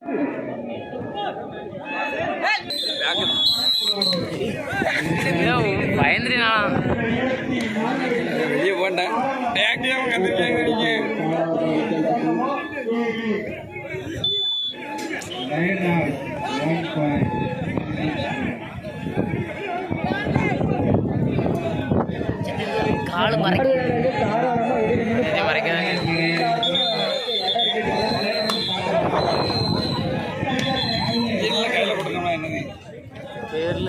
பயந்துருனா வெளியே போட்டேன் பேக்கையும் கத்துருக்காங்க நீங்க கால் மறைக்க மறைக்காங்க இல்லை கையில் கொடுக்கணுமா என்னது தெரியல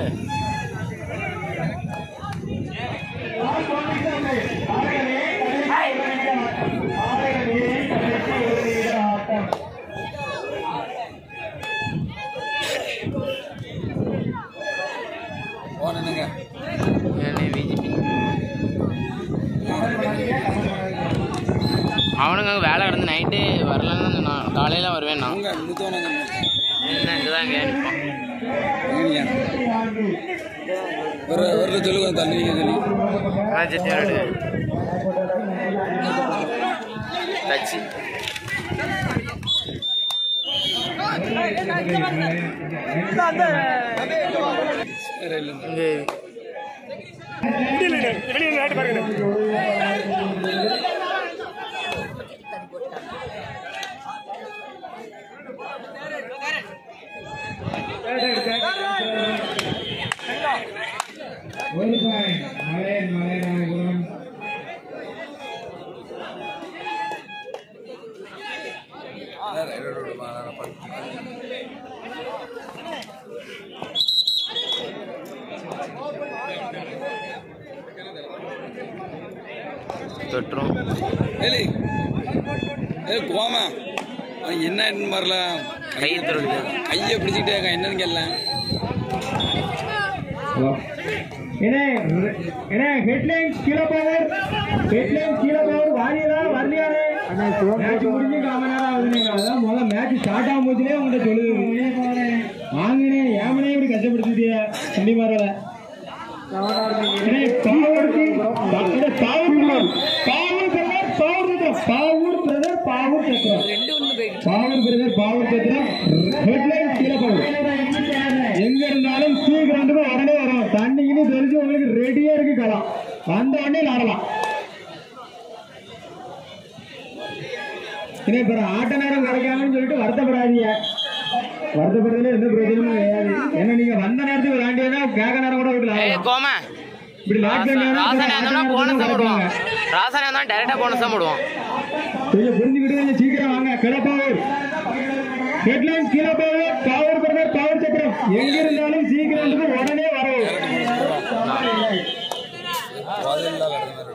போனேனுங்க பிஜேபி அவனுங்க அங்க வேலை கிடந்து நைட்டு வரலன்னு தான் சொன்னான் காலையில் வருவேன் நான் அவங்க முத்தவனங்க என்ன இங்கே தான் இங்கே நிற்பான் ஏனியா ஒரு ஒரு சொல்லுங்க தள்ளி சொல்லி செட்டியாரோடு தச்சு வேற இல்லை இங்கே ஒரு பாயிண்ட் மலை மலை நாயகுரம் வேற இதோட மா- பத்து. தொட்டுரும் ஏலி ஏ கோமா அவன் என்ன என்னன்னு வரல கையை தொடுது கையை பிடிச்சிக்கிட்டே இருக்கான் என்னன்னு கேட்கல என்ன என்ன ஹெட்லைன்ஸ் கீழே பவர் ஹெட்லைன்ஸ் கீழே பவர் வாரியதா வரலையாரு மேட்ச் முடிஞ்சு காம நேரம் ஆகுதுங்க அதான் முதல்ல மேட்ச் ஸ்டார்ட் ஆகும் போதுலேயே உங்கள்கிட்ட சொல்லுது வாங்கினே ஏமனே இப்படி கஷ்டப்படுத்திட்டிய தண்ணி மரல Pavoor brother Pavoorchatram Pavoor brother Pavoorchatram headline கீழே பவர் எங்க இருந்தாலும் சீக்கிரத்துக்கு உடனே வரும் தண்ணிக்குன்னு தெரிஞ்சு உங்களுக்கு ரெடியா இருக்கு களம் வந்த உடனே விளாடலாம் இன்னும் இப்ப ஆட்ட நேரம் கிடைக்காமன்னு சொல்லிட்டு வருத்தப்படாதீங்க வருத்தப்படுறதுல எந்த பிரச்சனையும் கிடையாது ஏன்னா நீங்க வந்த நேரத்துக்கு விளாண்டியனா கேட்க நேரம் கூட ஏய் விடலாம் கோம இப்படி லாக் ராசனா இருந்தா போனஸ் தான் போடுவான் பண்ணி ராசனா இருந்தா டைரக்டா போனஸ் தான் போடுவான் கொஞ்சம் புரிஞ்சுக்கிட்டு கொஞ்சம் சீக்கிரம் வாங்க Kilapavoor headline Keelapavoor power brother power சக்கரம் எங்க இருந்தாலும் சீக்கிரம் உடனே வரும் வாதில்லா கிடக்குது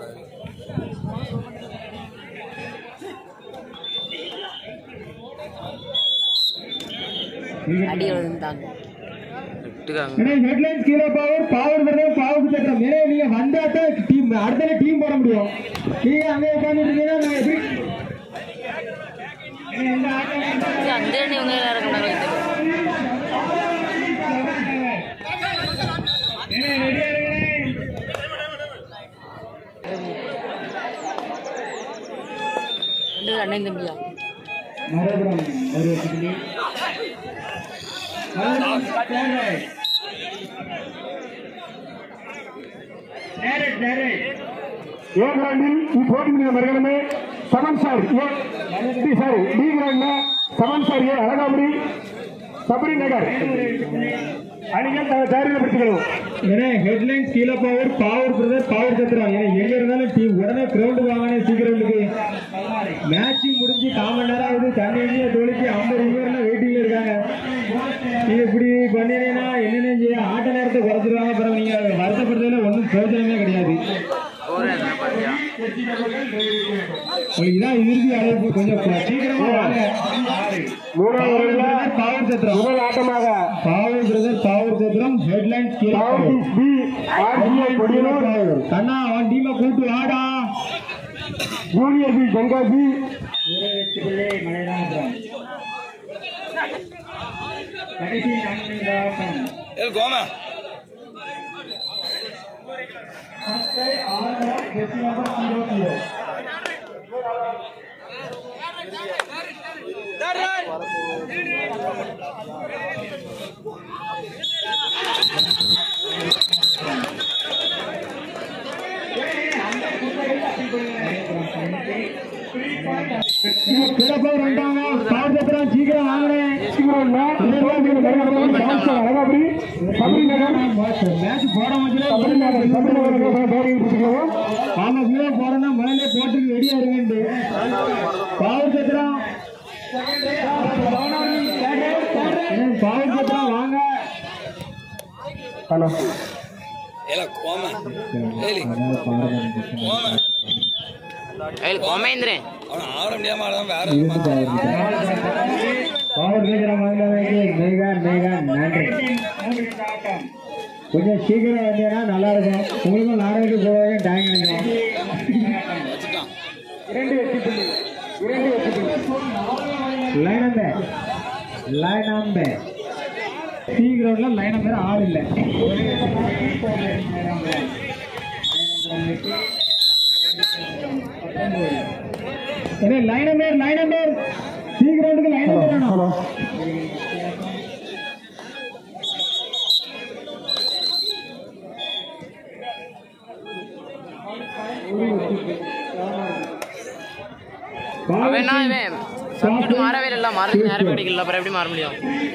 அடி விழுந்தாங்க விட்டுக்காங்க ஹெட்லைன்ஸ் கீழே பவர் பவர் பிரதர் பவர் சக்கரம் ஏன்னா நீங்க வந்தா தான் டீம் அடுத்த டீம் போட முடியும் நீங்க அங்கே உட்காந்துட்டு இருக்கீங்கன்னா நான் எப்படி ஏன்னா இந்த ஆட்டம் அந்த இவங்க இறக்குனாங்க ஏன்னா ரெடியா இருக்கேன் ரெண்டு அண்ணன் தம்பியா மறுபுறம் ஒரு புள்ளி ఏ గ్రౌండ్ ఈ పోటీ మీద మరగడమే seven star A sorry D ground seven star A Alagapuri Sabari Nagar அணிகள் தங்கள் தயாரில் படுத்திக்கணும் ஏன்னா ஹெட்லைன்ஸ் கீழே பவர் பவர் பிரதர் பவர் சத்திரம் ஏன்னா எங்க இருந்தாலும் டீம் உடனே கிரவுண்டு வாங்கினே சீக்கிரவுண்டுக்கு மேட்ச் முடிஞ்சு கால் மணி நேரம் ஆகுது தண்ணி இங்கே தொழிச்சு ஐம்பது பேர்லாம் வெயிட்டிங்ல இருக்காங்க நீங்க இப்படி பண்ணினீங்கன்னா என்னென்ன செய்ய ஆட்ட நேரத்தை குறைச்சிருவாங்க அப்புறம் நீங்க வருத்தப்படுறதுல ஒன்றும் பிரயோஜனமே கிடையாது ஒரு என்ன பாத்தியா உங்களுக்கு இதான் இறுதி அழைப்பு கொஞ்சம் சீக்கிரமா வாங்க மூணாவது பவர் சத்திரம் முதல் ஆட்டமாக பவர் பிரதர் பவர் சத்திரம் ஹெட்லைன்ஸ் கீழே power. South B RGI Kodiyanur கண்ணா அவன் டீமை கூட்டு வாடா ஜூனியர் பி தென்காசி ஏ கோமா கிளப்பவர் வந்தாங்க பவர் சத்திரம் சீக்கிரம் வாங்கினேன் அழகாபுரி சபரி நகர் மேட்ச் போட சபரி நகர் சபரி நகர் பேரிங் பிடிச்சிக்கலாம் ஆமா கீழே போறேன்னா முதல்ல போட்டுக்கு ரெடியா இருங்கண்டு பவர் சத்திரம் பவர் சத்திரம் வாங்க ஹலோ ஏல கோம ஏலி கோம அதில் கோமேந்திரன் அவன் ஆட முடியாம ஆடாம வேற பவர் சத்திரம் வாங்கினதுக்கு மிக மிக நன்றி கொஞ்சம் சீக்கிரம் வந்தீங்கன்னா நல்லா இருக்கும் உங்களுக்கும் நாடகத்துக்கு போகவே டைம் கிடைக்கும் வச்சுட்டான் இரண்டு வெற்றி புள்ளி இரண்டு வெற்றி புள்ளி line number line number C கிரவுண்ட்ல லைன் நம்பர் ஆள் இல்லை line number line number C கிரவுண்டுக்கு லைன் நம்பர் வேணும் ஹலோ அவன் இவன் சப்ஜெக்ட் மாறவே இல்லை மாறதுக்கு நேரம் கிடைக்கல அப்புறம் எப்படி மாற முடியும்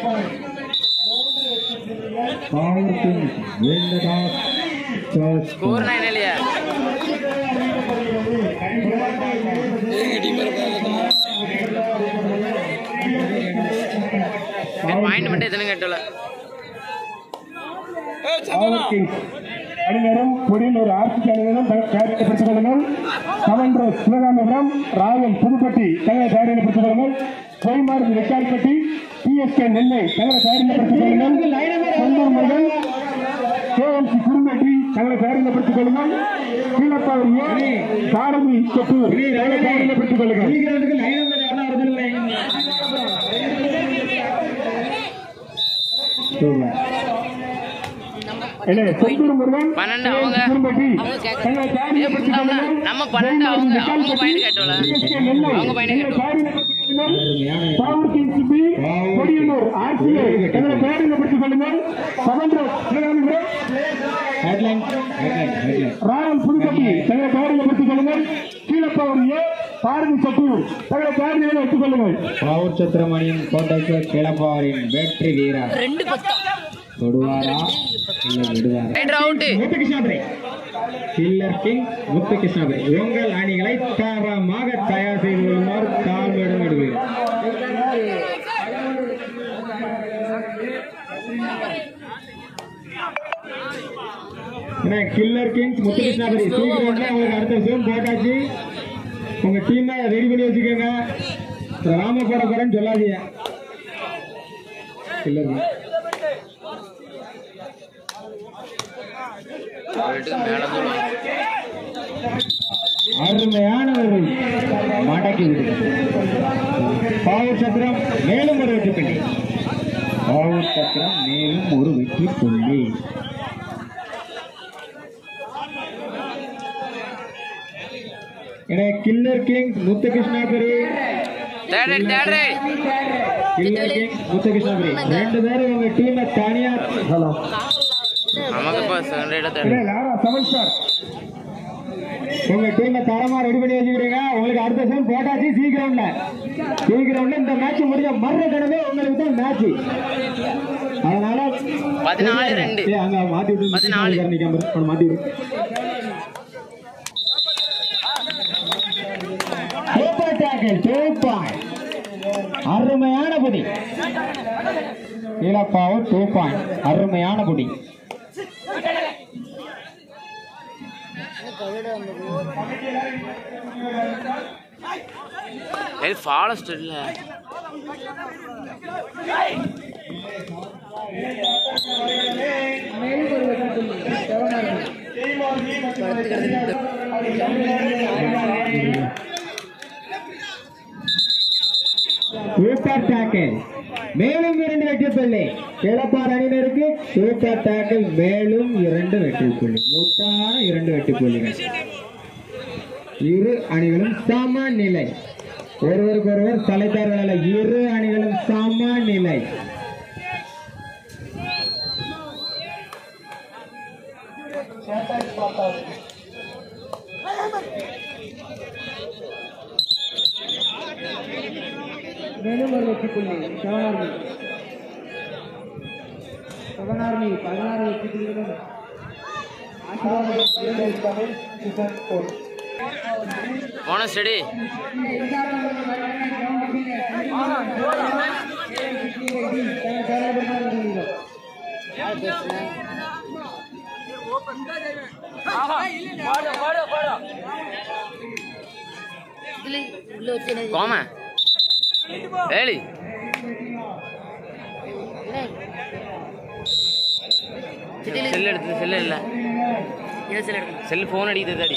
Power Kings win the toss. Toss. Score நான் இல்லையா ஏங்க டீம் இருப்பாங்க பாயிண்ட் மட்டும் எத்தனை கேட்டல ஏய் சந்தனா பவர் கிங்ஸ் அணிநேரம் பொடியலூர் ஆர்சி அணிநேரம் தயாரித்து பிடித்துக் கொள்ளுங்கள் common rose Sivakamipuram royal Pudupatti தங்களை தயாரித்து பிடித்துக் கொள்ளுங்கள் ஜெய்மார் வெக்கால்பட்டி பிஎஸ்கே நெல்லை தங்களை தயாரித்து பிடித்துக் கொள்ளுங்கள் கொண்டூர் முருகன் கேஎம்சி குருமேட்டி தங்களை தயாரித்து பிடித்துக் கொள்ளுங்கள் கீழப்பாவர் ஏ சாரதி கொட்டூர் தங்களை தயாரித்து பிடித்துக் கொள்ளுங்கள் சி கிரவுண்டுக்கு லைன் நம்பர் யாரும் வருதில்லை சூப்பர் இல்லை கொண்டூர் முருகன் பன்னெண்டு அவங்க குருமேட்டி அவங்க கேட்கறாங்க. தங்களை தயாரித்து பிடித்துக் கொள்ளுங்கள் நம்ம பன்னெண்டு அவங்க அவங்க பாயிண்ட் கேட்டோல பிஎஸ்கே நெல்லை அவங்க பாயிண்ட் தங்களை கேட்டோம் தயாரித்து பிடித்துக் கொள்ளுங்கள் power kings B Kodiyanur RCI எங்களை பேரில் பிடித்துக் கொள்ளுங்கள் சமந்திர Sivakamipuram headline headline headline royal Pudupatti தங்களை பேரில் பிடித்துக் கொள்ளுங்கள் கீழப்பவர் ஏ பாரதி சட்டூர் தங்களை பேரில் வைத்துக் கொள்ளுங்கள் பவர் சத்திரமணியின் கோட்டைக்கு கிளப்பாரின் வெற்றி வீரர் ரெண்டு பத்தம் தொடுவாரா இல்லை விடுவாரா right out Muthukrishnapuri killer king Muthukrishnapuri உங்கள் அணிகளை தரமாக தயார் செய்து கொள்ளுமாறு தாழ்மையுடன் விடுவீர் கில்லர் கிங்ஸ் முத்துகிருஷ்ணாபுரி சீக்கிரம் உங்களுக்கு அடுத்த ஜோன் போட்டாச்சு உங்க டீமை ரெடி பண்ணி வச்சுக்கோங்க ராம போட போறேன்னு சொல்லாதீங்க கில்லர் கிங்ஸ் மேல போடுவாங்க அருமையானவர்கள் மடக்கி விடுகிறது பாவூர் சத்திரம் மேலும் ஒரு வெற்றி புள்ளி பாவூர் சத்திரம் மேலும் ஒரு வெற்றி புள்ளி எனவே killer kings Muthukrishnapuri third right third right killer kings Muthukrishnapuri ரெண்டு பேரும் உங்க டீமை தனியா ஹலோ நமக்கு இப்போ second right third Lara seven star உங்க டீமை தரமா ரெடி பண்ணி வச்சுக்கிறீங்க உங்களுக்கு அடுத்த சீன் போட்டாச்சு சி கிரவுண்ட்ல சி கிரவுண்ட்ல இந்த மேட்ச் முடிஞ்ச மறு கடமை உங்களுக்கு தான் மேட்ச் அதனால பதினாலு ரெண்டு. ஏய், அங்க மாத்தி விட்டு பதினாலு. நிக்காம இரு. அவனை மாத்தி விடு சூப்பர் டேக்கிள் சூப்பர் அருமையான புடி இலப்பாவு டூ பாயிண்ட் அருமையான புடி இது ஃபாலஸ்ட் இல்ல சூப்பர் டேக்கிள் மேலும் இரண்டு வெற்றி புள்ளி இழப்பார் அணியினருக்கு சூப்பர் டேக்கிள் மேலும் இரண்டு வெற்றி புள்ளி முத்தான இரண்டு வெற்றி புள்ளிகள் இரு அணிகளும் சமநிலை ஒருவருக்கு ஒருவர் தலைத்தார்கள் அல்ல இரு அணிகளும் சம நிலை மேலும் ஒரு வெற்றி புள்ளி சிவனார்மி சிவனார்மி பதினாறு வெற்றி புள்ளிகளும் போன ஸ்டடி கோம ஏழி செல் எடுத்து செல்லு இல்ல செல் போன் அடிக்குது தாடி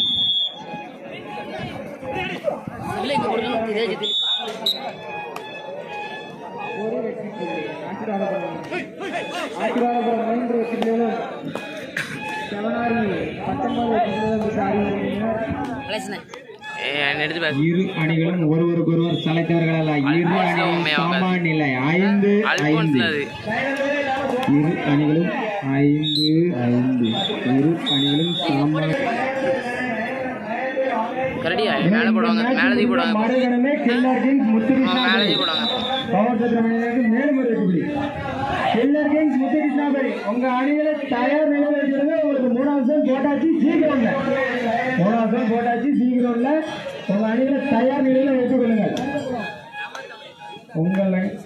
ஒரு வெற்றி புள்ளி ஆசீர்வாதபுரம் ஆசீர்வாதபுரம் மூன்று வெற்றி புள்ளிகளும் சிவனார்மி பத்தொன்பது வெற்றி புள்ளிகளும் சாரி ஏ எடுத்து பேச இரு அணிகளும் ஒருவருக்கு ஒருவர் தலைத்தவர்கள் அல்ல இரு அணிகளும் சம நிலை ஐந்து ஐந்து அல்போன்ஸ்ல அது இரு அணிகளும் ஐந்து ஐந்து இரு அணிகளும் சம கரடியா மேலே போடுவாங்க மேலதி போடுவாங்க மறுகணமே கில்லர் கிங்ஸ் முத்துகிருஷ்ணா மேலதி போடுவாங்க பவர் சத்திரமணியிலிருந்து மேலும் ஒரு வெற்றி புள்ளி. கில்லர் கிங்ஸ் முத்துகிருஷ்ணாபுரி உங்க அணிகளை தயார் நிலையில் வச்சிருங்க உங்களுக்கு மூணாவது சோன் போட்டாச்சு சீக்கிரம்ல மூணாவது சோன் போட்டாச்சு சீக்கிரம்ல உங்க அணிகளை தயார் நிலையில் வைத்துக் கொள்ளுங்கள் உங்கள் அணி-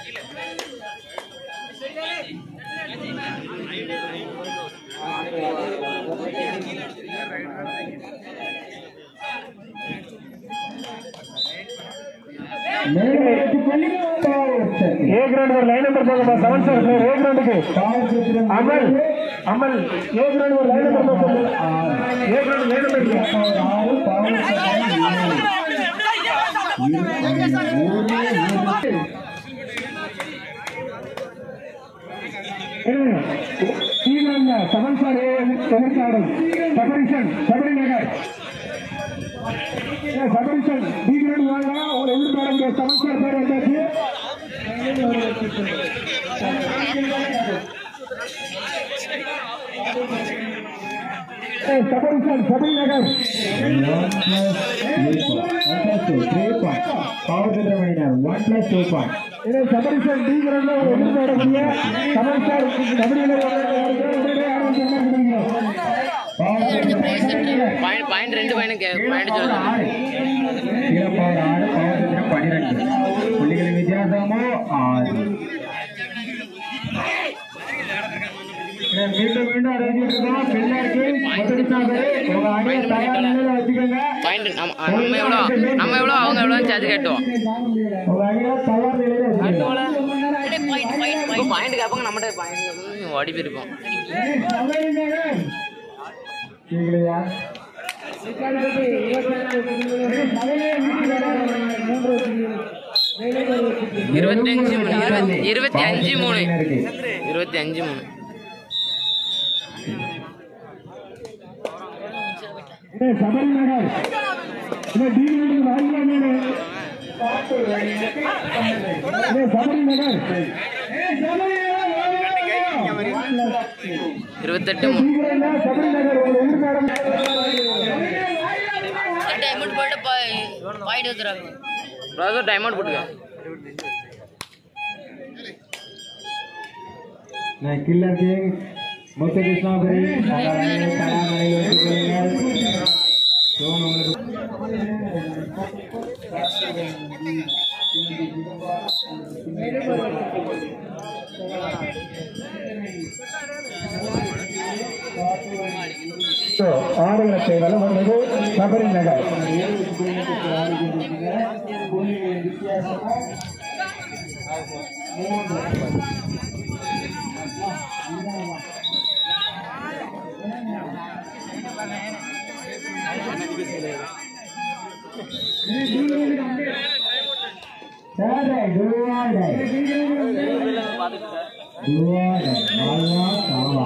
மேலும் ஒரு வெற்றி புள்ளி பவர் சத்திரம். ஏ கிரவுண்ட் ஒரு லைன் நம்பர் போங்க செவன் சார் ஏ கிரவுண்டுக்கு பவர் சத்திரம் அமல் அமல் ஏ கிரவுண்ட் ஒரு லைன் நம்பர் போங்க A ground line number Pavoor ஆறு பவர் சத்திரம் ஏழு. ஸ்ரீரங்க செவன் சார் ஏ எதிர்காடும் சபரிசன் சபரி நகர் ஏ, சபரிசன் டி கிரவுண்ட் வாங்க உங்களை எதிர்காடும் செவன் சார் பேர் வந்தாச்சு ஏ, சபரிசன் Sabari Nagar one plus two point இதே சபரிசன் டி கிரவுண்ட்ல ஒரு எதிர்காடக்கூடிய seven sir Sabari Nagar point point ரெண்டு பாயிண்ட் பாயிண்ட் சொல்லுங்க பவர் ஆறு பவர் சத்திரம் பன்னிரெண்டு புள்ளிகளின் வித்தியாசமோ ஆறு இதை மீண்டும் மீண்டும் அறிவிச்சிட்டு இருக்கோம் பிள்ளைக்கு முதலிசாக உங்க அணியை தயார் நிலையில வச்சுக்கோங்க பாயிண்ட் நம்ம நம்ம எவ்வளோ நம்ம எவ்வளோ அவங்க எவ்வளோ சேர்த்து கேட்டோம் உங்க அணியை தயார் நிலையில வச்சுக்கோங்க இப்போ பாயிண்ட் கேட்பாங்க நம்மகிட்ட பாயிண்ட் ஓடி போயிருப்போம் நீங்களையா இருபத்தஞ்சு மூணு இருபத்தி இருபத்தி அஞ்சு மூணு இருபத்தி அஞ்சு மூணு இதே சபரி நகர் இதே டி கிரவுண்ட் வாங்கினாங்க இதே சபரி நகர் இருபத்தெட்டு மூணு டி கிரவுண்ட்ல சபரி நகர் ஒரு எதிர்காடம் அமௌண்ட் போட்டு பாயிண்ட் வைக்கிறாங்க ப்ராசர் டைம் அவுட் போட்டுக்க நான் கில்லர் கிங் முத்து கிருஷ்ணாபுரி உங்கள் அணியை தயார் நிலையில் வச்சுக்கொள்ளுங்கள் சோன் உங்களுக்கு ஆறு லட்சம் வலம் வந்தது சபரி நகர் Saturday, do or die. Do or die. வாழ்வா, சாவா.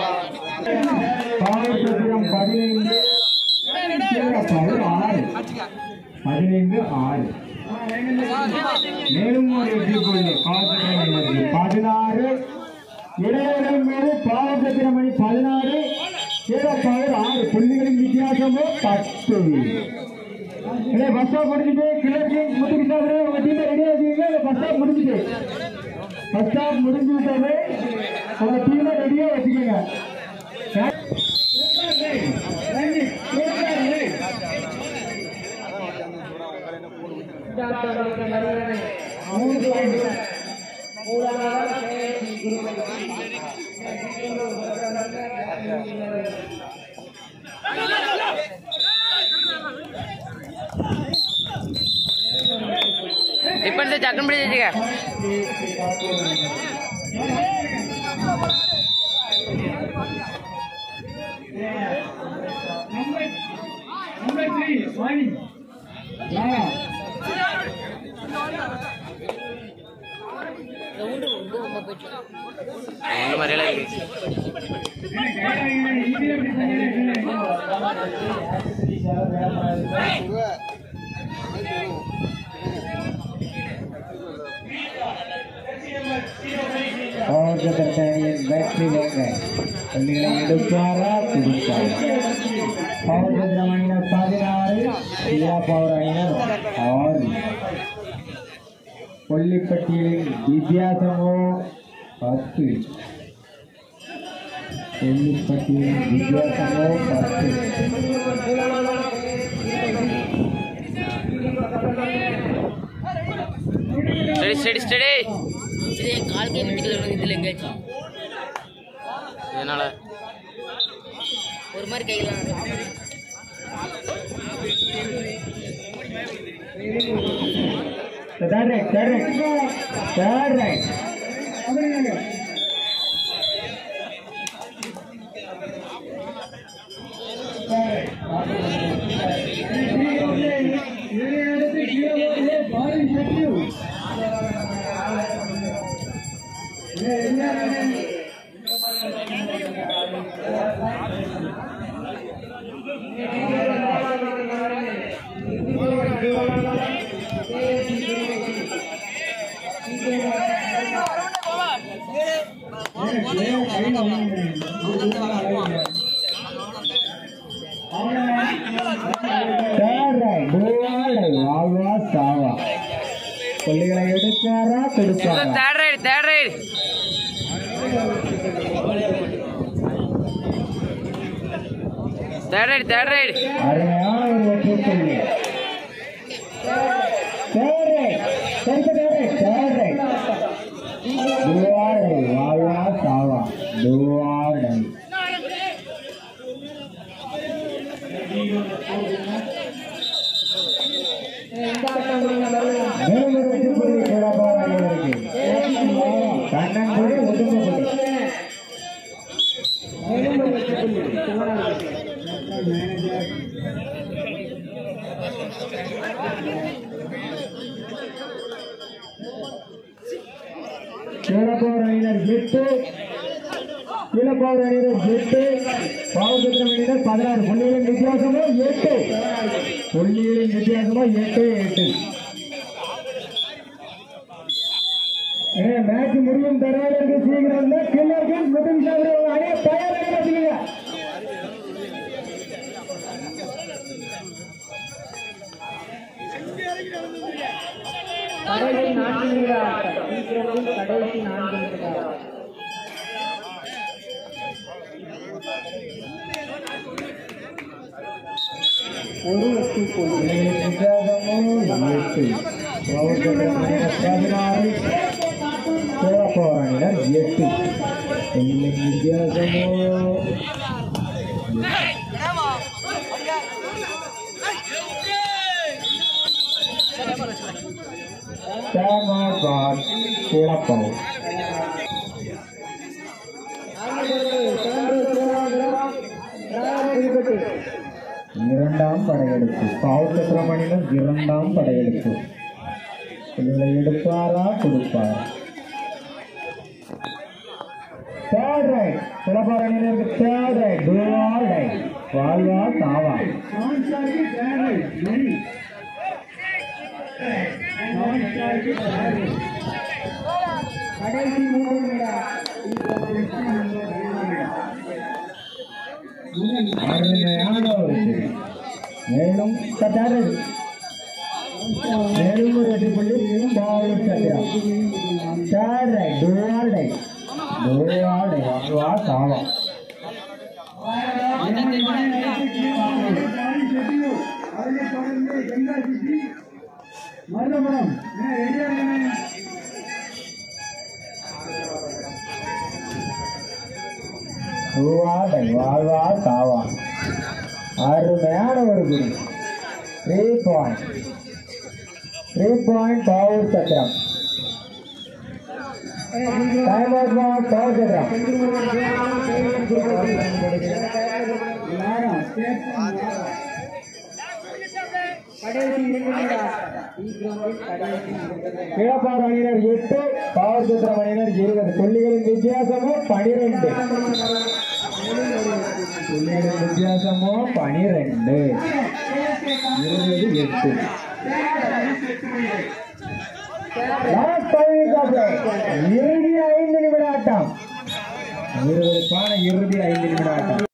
பாவசத்திரம் பதினைந்து சீரப்பாடு ஆறு மீண்டும் ஒரு வெற்றி புள்ளி பாவசத்திரமணி பதினாறு இடையிடம் மீது பாவசத்திரமணி பதினாறு கீழப்பாவூர் ஆறு புள்ளிகளின் வித்தியாசமோ பத்து இல்லை பஸ் ஸ்டாப் முடிஞ்சுட்டு கிளர்ச்சி முத்துக்கிட்டாரு உங்க டீமை ரெடியா வச்சுக்கீங்க இல்லை பஸ் ஸ்டாப் முடிஞ்சுட்டு பஸ் ஸ்டாப் முடிஞ்சு விட்டது உங்க டீமை ரெடியா வச்சுக்கோங்க இப்போ டக்குன்னு பிடிச்சி வச்சுக்க இந்த மாதிரியெல்லாம் இருக்கு பவர்ஜத்தனியின் பேட்டரி வாங்க பள்ளிகளை எடுப்பாரா குடிப்பாரா பவர்ஜத்திர அணியினர் பதினாறு சியா பவர் அணியினர் ஆறு கொல்லிப்பட்டியலின் வித்தியாசமோ பத்து கொல்லிப்பட்டியலின் வித்தியாசமோ பத்து ஸ்டடி ஸ்டடி ஸ்டடி சரி என் கால் கை மிட்டிக்கல இதில் எங்கேயாச்சும் இதனால ஒரு மாதிரி கையெல்லாம் Third right, third right, third right. Third right, dual வாழ்வா சாவா புள்ளிகளை எடுக்காரா கொடுப்பாரா third raid third raid third raid third raid அருமையான ஒரு வெற்றி புள்ளி Third right, third right, third right. Dual வாழ்வா சாவா dual மேலும் ஒரு வெற்றி புள்ளி சிறப்பாக அணிவருக்கு கண்ணன்புடி உடும்புடி கீழப்போர் அணியினர் எட்டு கீழப்போர் அணியினர் எட்டு பாவசத்திரம் அணியினர் பதினாறு புள்ளிகளின் வித்தியாசமோ எட்டு புள்ளிகளின் வித்தியாசமோ எட்டு எட்டு மேட்ச் முடியும் தருவாருக்கு சீக்கிரம் கில்லர்கள் முதல் சாப்பிட அணியை தயாராக வச்சுக்கோங்க கடைசி நான்கு நிமிட ஆட்டம் சீக்கிரத்தில் கடைசி நான்கு நிமிட ஆட்டம் ஒரு வெற்றி புள்ளி பதினாறு போராடினர் எட்டு வித்தியாசமோ குழப்பம் இரண்டாம் படையெடுப்பு பாவசத்திரமணியினர் இரண்டாம் படையெடுப்பு இவங்களை எடுப்பாரா கொடுப்பாரா தேர்ட் ரைட் சிலப்பாரணியினருக்கு தேர்ட் ரைட் டூஆர் ரைட் வாழ்வா சாவா கடைசி மூன்று நிமிடம் அருமையான ஒரு சரி. மேலும் சட்டாரு மேலும் ஒரு வெற்றி புள்ளி பாவூர் சத்யா சாரை டோவாடை டோவாடை வா சாவா மருதபுரம் டோவாடை வாழ்வா சாவா அருமையான ஒரு குடி three point three point Pavoor Chathiram time out Pavoor Chathiram கடைசி இரண்டு நிமிடம் டி கிரவுண்டில் கடைசி நிமிடங்கள். கிழப்பாறு அணியினர் எட்டு பாவூர் சத்திரம் அணியினர் இருபது புள்ளிகளின் வித்தியாசமும் பனிரெண்டு புள்ளிகளின் வித்தியாசமும் பனிரெண்டு இருபது எட்டு Last five minutes of play. இறுதி ஐந்து நிமிட ஆட்டம் இருபதுக்கான இறுதி ஐந்து நிமிட ஆட்டம்